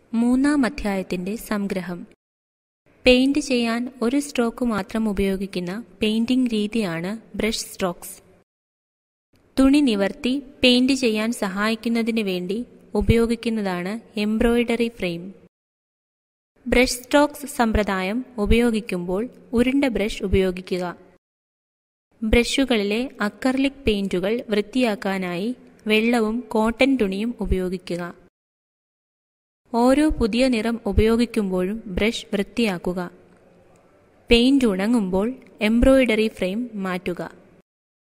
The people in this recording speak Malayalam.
മൂന്നാം അധ്യായത്തിന്റെ സംഗ്രഹം പെയിന്റ് ചെയ്യാൻ ഒരു സ്ട്രോക്ക് മാത്രം ഉപയോഗിക്കുന്ന പെയിന്റിംഗ് രീതിയാണ് ബ്രഷ് സ്ട്രോക്സ് തുണി നിവർത്തി പെയിന്റ് ചെയ്യാൻ സഹായിക്കുന്നതിന് വേണ്ടി ഉപയോഗിക്കുന്നതാണ് എംബ്രോയിഡറി ഫ്രെയിം ബ്രഷ് സ്ട്രോക്സ് സമ്പ്രദായം ഉപയോഗിക്കുമ്പോൾ ഉരുണ്ട ബ്രഷ് ഉപയോഗിക്കുക ബ്രഷുകളിലെ അക്കർലിക് പെയിന്റുകൾ വൃത്തിയാക്കാനായി വെള്ളവും കോട്ടൺ തുണിയും ഉപയോഗിക്കുക ഓരോ പുതിയ നിറം ഉപയോഗിക്കുമ്പോഴും ബ്രഷ് വൃത്തിയാക്കുക പെയിന്റ് ഉണങ്ങുമ്പോൾ എംബ്രോയിഡറി ഫ്രെയിം മാറ്റുക